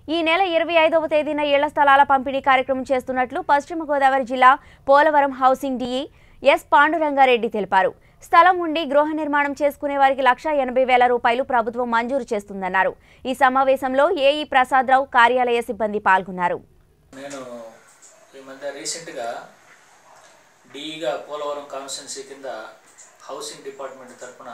ఈ నెల ఇరవై ఐదవ తేదీన ఇళ్ల స్థలాల పంపిణీ కార్యక్రమం చేస్తున్నట్లు పశ్చిమ గోదావరి జిల్లా Polavaram housing D E S Pandurangareddy తెలిపారు స్థలం ఉండి గృహ నిర్మాణం చేసుకునే వారికి లక్ష ఎనభై వేల రూపాయలు ప్రభుత్వం మంజూరు చేస్తుందన్నారు ఈ సమావేశంలో ఏఈ ప్రసాదరావు కార్యాలయ సిబ్బంది పాల్గొన్నారు నేను ఈ మధ్య రీసెంట్గా డీఈగా పోలవరం కాన్స్టిట్యున్సీ కింద హౌసింగ్ డిపార్ట్మెంట్ తరఫున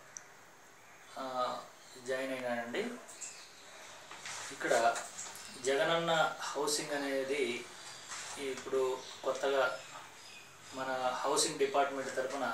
జాయిన్ అయినానండి ఇక్కడ జగనన్న హౌసింగ్ అనేది ఇప్పుడు కొత్తగా మన హౌసింగ్ డిపార్ట్మెంట్ తరఫున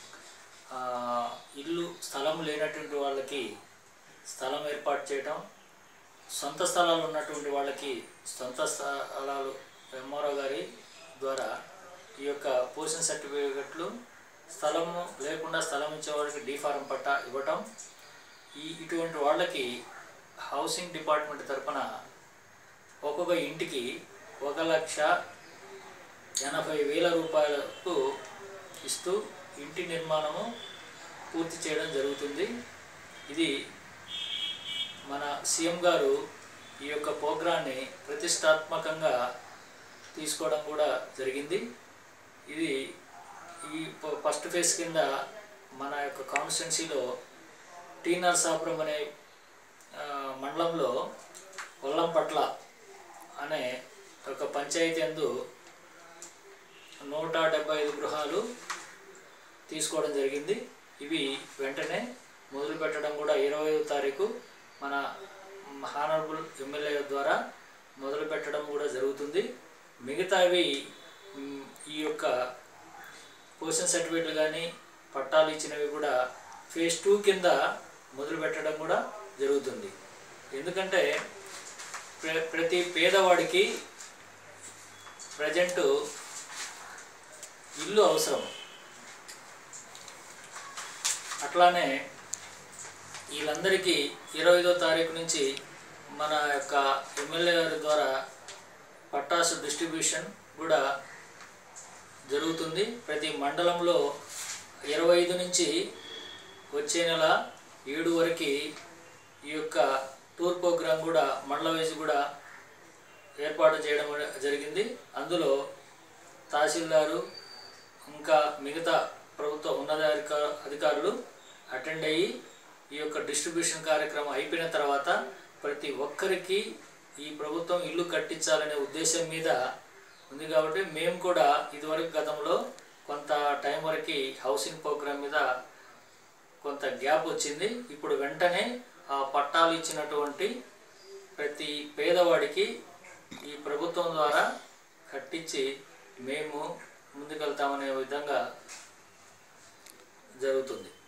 ఇల్లు స్థలం లేనటువంటి వాళ్ళకి స్థలం ఏర్పాటు చేయడం సొంత స్థలాలు ఉన్నటువంటి వాళ్ళకి సొంత స్థలాలు ఎంఆర్ఓ గారి ద్వారా ఈ యొక్క పోషన్ సర్టిఫికెట్లు స్థలము లేకుండా స్థలం ఇచ్చే వాళ్ళకి డీ ఫారం పట్టా ఇవ్వటం ఈ ఇటువంటి వాళ్ళకి హౌసింగ్ డిపార్ట్మెంట్ తరపున ఒక్కొక్క ఇంటికి ఒక లక్ష ఎనభై వేల రూపాయలకు ఇస్తూ ఇంటి నిర్మాణము పూర్తి చేయడం జరుగుతుంది ఇది మన సీఎం గారు ఈ యొక్క ప్రోగ్రాన్ని ప్రతిష్టాత్మకంగా తీసుకోవడం కూడా జరిగింది ఇది ఈ ఫ- ఫస్ట్ ఫేజ్ కింద మన యొక్క కాన్స్టిట్యున్సీలో టీ నరసాపురం అనే ఆ, మండలంలో కొల్లంపట్ల అనే ఒక పంచాయతీ అందు నూట డెబ్బై ఐదు గృహాలు తీసుకోవడం జరిగింది ఇవి వెంటనే మొదలు పెట్టడం కూడా ఇరవై తారీఖు మన హానరబుల్ ఎమ్మెల్యే ద్వారా మొదలు పెట్టడం కూడా జరుగుతుంది మిగతావి మ్, ఈ యొక్క పోషన్ సర్టిఫికేట్లు కానీ పట్టాలు ఇచ్చినవి కూడా ఫేజ్ టూ కింద మొదలు పెట్టడం కూడా జరుగుతుంది ఎందుకంటే ప్ర ప్రతి పేదవాడికి ప్రజెంటు ఇల్లు అవసరం అట్లానే వీళ్ళందరికీ ఇరవై ఐదో తారీఖు నుంచి మన యొక్క ఎమ్మెల్యే గారి ద్వారా పట్టాసు డిస్ట్రిబ్యూషన్ కూడా జరుగుతుంది ప్రతి మండలంలో ఇరవై ఐదు నుంచి వచ్చే నెల ఏడు వరకు ఈ యొక్క టూర్ ప్రోగ్రాం కూడా మండల వైజ్ కూడా ఏర్పాటు చేయడం జరిగింది అందులో తహసీల్దారు ఇంకా మిగతా ప్రభుత్వ ఉన్నతాధికా అధికారులు అటెండ్ అయ్యి ఈ యొక్క డిస్ట్రిబ్యూషన్ కార్యక్రమం అయిపోయిన తర్వాత ప్రతి ఒక్కరికి ఈ ప్రభుత్వం ఇల్లు కట్టించాలనే ఉద్దేశం మీద ఉంది కాబట్టి మేము కూడా ఇదివరకు గతంలో కొంత టైం వరకు హౌసింగ్ ప్రోగ్రామ్ మీద కొంత గ్యాప్ వచ్చింది ఇప్పుడు వెంటనే ఆ పట్టాలు ఇచ్చినటువంటి ప్రతి పేదవాడికి ఈ ప్రభుత్వం ద్వారా కట్టించి మేము ముందుకెళ్తామనే విధంగా జరుగుతుంది